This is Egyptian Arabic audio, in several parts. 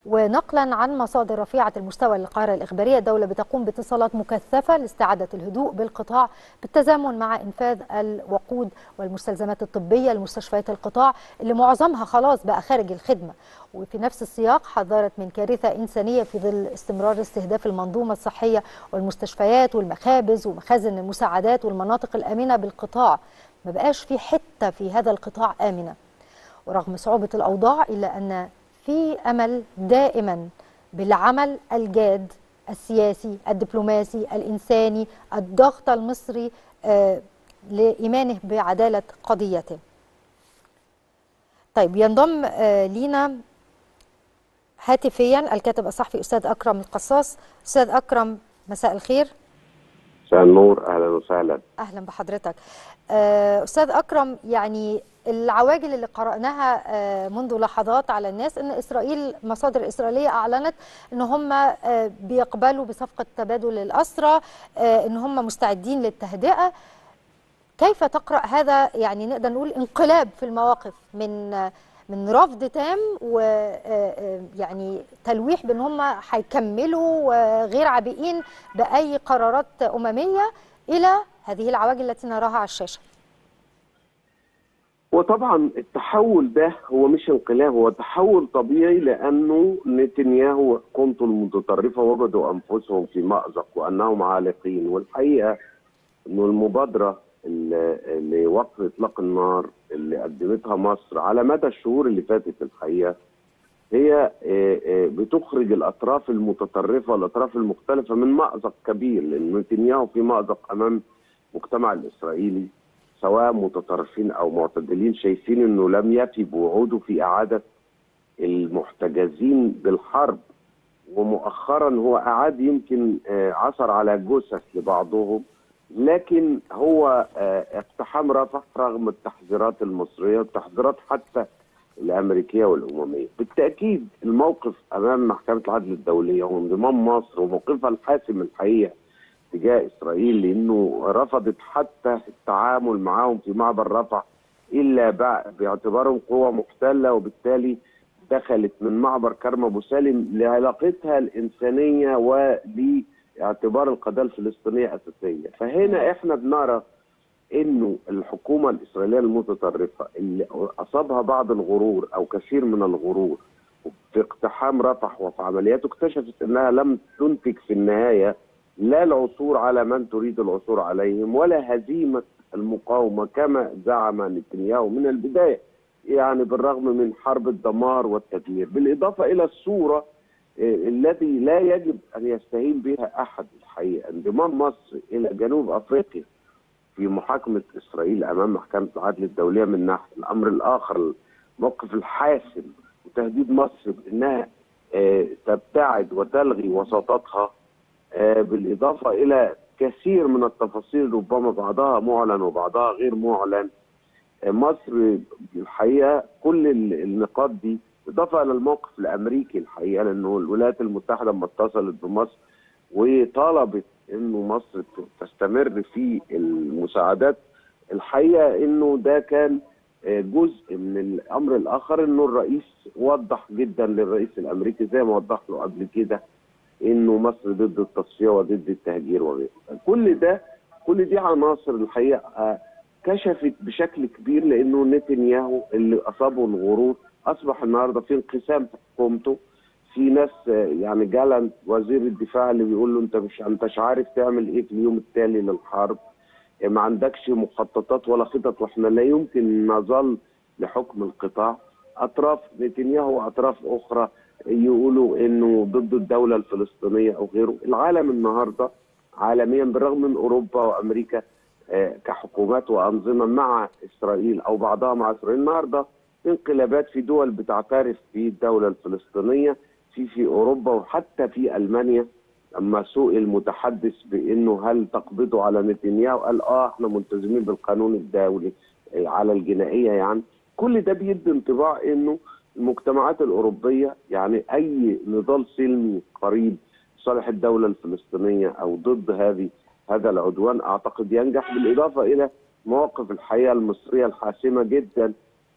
ونقلا عن مصادر رفيعة المستوى للقاهرة الإخبارية الدولة بتقوم باتصالات مكثفة لاستعادة الهدوء بالقطاع بالتزامن مع إنفاذ الوقود والمستلزمات الطبية لمستشفيات القطاع اللي معظمها خلاص بقى خارج الخدمة وفي نفس السياق حذرت من كارثة إنسانية في ظل استمرار استهداف المنظومة الصحية والمستشفيات والمخابز ومخازن المساعدات والمناطق الآمنة بالقطاع ما بقاش في حتة في هذا القطاع آمنة ورغم صعوبة الأوضاع إلا أن في امل دائما بالعمل الجاد السياسي الدبلوماسي الانساني الضغط المصري آه لايمانه بعداله قضيته. طيب ينضم آه لينا هاتفيا الكاتب الصحفي استاذ اكرم القصاص استاذ اكرم مساء الخير مساء النور اهلا وسهلا اهلا بحضرتك آه استاذ اكرم يعني العواجل اللي قرأناها منذ لحظات على الناس ان اسرائيل مصادر اسرائيليه اعلنت ان هم بيقبلوا بصفقه تبادل الاسرى ان هم مستعدين للتهدئه كيف تقرأ هذا يعني نقدر نقول انقلاب في المواقف من من رفض تام ويعني تلويح بان هم هيكملوا وغير عابئين باي قرارات امميه الى هذه العواجل التي نراها على الشاشه وطبعا التحول ده هو مش انقلاب هو تحول طبيعي لانه نتنياهو وحكومته المتطرفه وجدوا انفسهم في مازق وانهم عالقين والحقيقه انه المبادره لوقف اطلاق النار اللي قدمتها مصر على مدى الشهور اللي فاتت الحقيقه هي بتخرج الاطراف المتطرفه والاطراف المختلفه من مازق كبير لان نتنياهو في مازق امام المجتمع الاسرائيلي سواء متطرفين او معتدلين شايفين انه لم يفي بوعوده في اعاده المحتجزين بالحرب ومؤخرا هو اعاد يمكن عثر على جثث لبعضهم لكن هو اقتحام رفح رغم التحذيرات المصريه والتحذيرات حتى الامريكيه والامميه بالتاكيد الموقف امام محكمه العدل الدوليه وانضمام مصر وموقفها الحاسم الحقيقه تجاه اسرائيل لانه رفضت حتى التعامل معهم في معبر رفح الا باعتبارهم قوه محتله وبالتالي دخلت من معبر كرم ابو سالم لعلاقتها الانسانيه ولاعتبار القضيه الفلسطينيه اساسيه، فهنا احنا بنرى انه الحكومه الاسرائيليه المتطرفه اللي اصابها بعض الغرور او كثير من الغرور في اقتحام رفح وفي عملياته اكتشفت انها لم تنتج في النهايه لا العثور على من تريد العثور عليهم ولا هزيمة المقاومة كما زعم نتنياهو من البداية يعني بالرغم من حرب الدمار والتدمير بالإضافة إلى الصورة التي لا يجب أن يستهين بها أحد الحقيقة انضمام مصر إلى جنوب أفريقيا في محاكمة إسرائيل أمام محكمة العدل الدولية من ناحية الأمر الآخر الموقف الحاسم وتهديد مصر بأنها تبتعد وتلغي وساطتها بالإضافة إلى كثير من التفاصيل ربما بعضها معلن وبعضها غير معلن مصر الحقيقة كل النقاط دي إضافة إلى الموقف الأمريكي الحقيقة لأنه الولايات المتحدة لما اتصلت بمصر وطلبت إنه مصر تستمر في المساعدات الحقيقة إنه ده كان جزء من الأمر الآخر إنه الرئيس وضح جدا للرئيس الأمريكي زي ما وضح له قبل كده انه مصر ضد التصفيه وضد التهجير وغيره كل ده كل دي عناصر الحقيقه كشفت بشكل كبير لانه نتنياهو اللي اصابه الغرور اصبح النهارده في انقسام في حكومته في ناس يعني جالنت وزير الدفاع اللي بيقول له انت مش انتش عارف تعمل ايه في اليوم التالي للحرب ما عندكش مخططات ولا خطط واحنا لا يمكن نظل لحكم القطاع اطراف نتنياهو واطراف اخرى يقولوا انه ضد الدوله الفلسطينيه او غيره، العالم النهارده عالميا بالرغم من اوروبا وامريكا كحكومات وانظمه مع اسرائيل او بعضها مع اسرائيل النهارده انقلابات في دول بتعترف بالدوله الفلسطينيه في في اوروبا وحتى في المانيا لما سئل متحدث بانه هل تقبضوا على نتنياهو قال اه احنا ملتزمين بالقانون الدولي على الجنائيه يعني كل ده بيدي انطباع انه المجتمعات الأوروبية يعني أي نضال سلمي قريب صالح الدولة الفلسطينية أو ضد هذه هذا العدوان أعتقد ينجح بالإضافة إلى مواقف الحقيقة المصرية الحاسمة جدا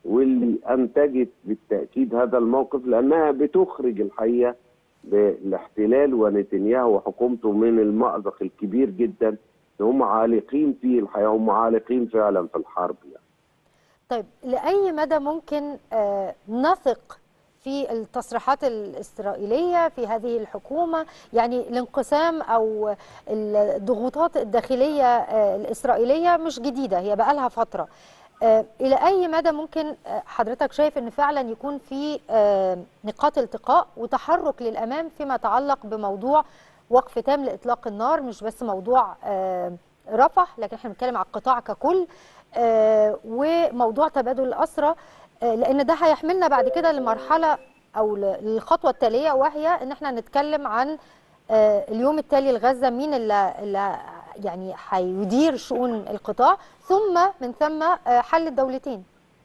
واللي انتجت بالتاكيد هذا الموقف لانها بتخرج الحقيقه بالاحتلال ونتنياهو وحكومته من المأزق الكبير جدا اللي هم عالقين فيه الحقيقه هم عالقين فعلا في الحرب يعني. طيب لأي مدى ممكن آه، نثق في التصريحات الإسرائيلية في هذه الحكومة يعني الانقسام أو الضغوطات الداخلية آه، الإسرائيلية مش جديدة هي بقالها فترة آه، إلى أي مدى ممكن آه، حضرتك شايف أن فعلا يكون في آه، نقاط التقاء وتحرك للأمام فيما يتعلق بموضوع وقف تام لإطلاق النار مش بس موضوع آه، رفح لكن احنا بنتكلم على القطاع ككل آه، وموضوع تبادل الأسرى آه، لأن ده هيحملنا بعد كده لمرحلة أو ل- للخطوة التالية وهي إن احنا نتكلم عن آه، اليوم التالي لغزة مين اللي, اللي يعني هيدير شؤون القطاع ثم من ثم آه، حل الدولتين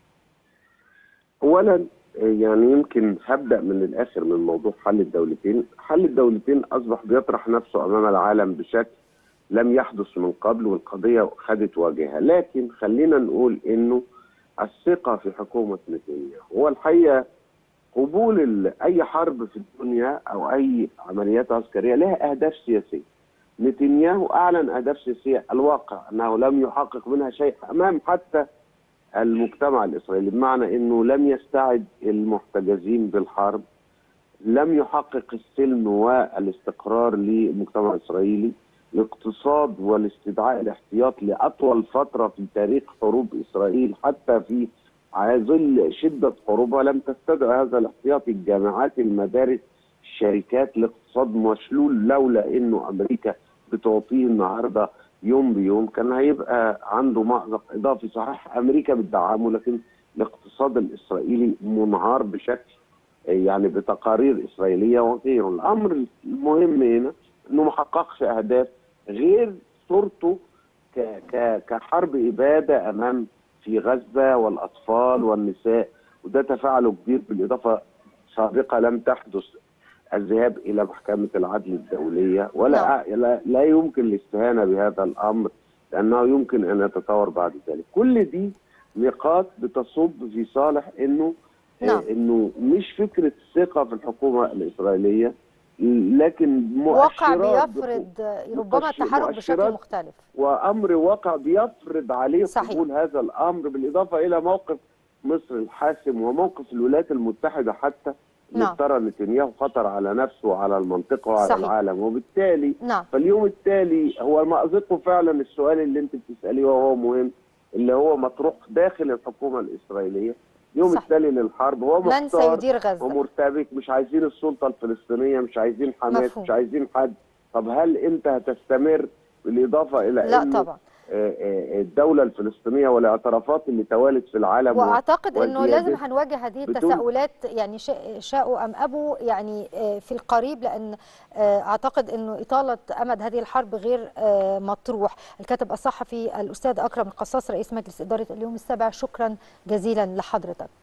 اولا يعني يمكن هبدا من الاخر من موضوع حل الدولتين حل الدولتين اصبح بيطرح نفسه امام العالم بشكل لم يحدث من قبل والقضيه خدت واجهه لكن خلينا نقول انه الثقه في حكومه نتنياهو هو الحقيقه قبول ال- اي حرب في الدنيا او اي عمليات عسكريه لها اهداف سياسيه نتنياهو اعلن اهداف سياسيه الواقع انه لم يحقق منها شيء امام حتى المجتمع الاسرائيلي بمعنى انه لم يستعد المحتجزين بالحرب لم يحقق السلم والاستقرار للمجتمع الاسرائيلي الاقتصاد والاستدعاء الاحتياط لاطول فتره في تاريخ حروب اسرائيل حتى في ظل شده حروبها لم تستدعي هذا الاحتياط الجامعات المدارس الشركات الاقتصاد مشلول لولا انه امريكا بتعطيه النهارده يوم بيوم كان هيبقى عنده مأزق اضافي صحيح امريكا بتدعمه لكن الاقتصاد الاسرائيلي منهار بشكل يعني بتقارير اسرائيليه وغيره الامر المهم هنا انه ما حققش اهداف غير صورته ك ك كحرب اباده امام في غزه والاطفال والنساء وده تفاعله كبير بالاضافه سابقه لم تحدث الذهاب الى محكمه العدل الدوليه ولا لا, لا يمكن الاستهانه بهذا الامر لانه يمكن ان يتطور بعد ذلك كل دي نقاط بتصب في صالح انه نعم. آه، انه مش فكره ثقه في الحكومه الاسرائيليه لكن واقع مؤشرات بيفرض ربما مؤشر- التحرك بشكل مؤشرات مختلف وامر واقع بيفرض عليه صحيح. قبول هذا الامر بالاضافه الى موقف مصر الحاسم وموقف الولايات المتحده حتى اللي نعم. افترى نتنياهو خطر على نفسه وعلى المنطقه وعلى صحيح. العالم وبالتالي نعم فاليوم التالي هو مأزقه فعلا السؤال اللي انت بتساليه وهو مهم اللي هو مطروح داخل الحكومه الاسرائيليه اليوم صح. التالي للحرب هو من محتار سيدير غزة ومرتبك مش عايزين السلطه الفلسطينيه مش عايزين حماس مفهوم. مش عايزين حد طب هل انت هتستمر بالاضافه الى لا انه طبعا آه، آه، الدوله الفلسطينيه والاعترافات اللي توالت في العالم واعتقد انه وزيادة لازم هنواجه هذه بدون- التساؤلات يعني شاء- شاءوا ام ابوا يعني آه، في القريب لان آه، اعتقد انه اطاله امد هذه الحرب غير آه، مطروح الكاتب الصحفي الاستاذ اكرم القصاص رئيس مجلس اداره اليوم السابع شكرا جزيلا لحضرتك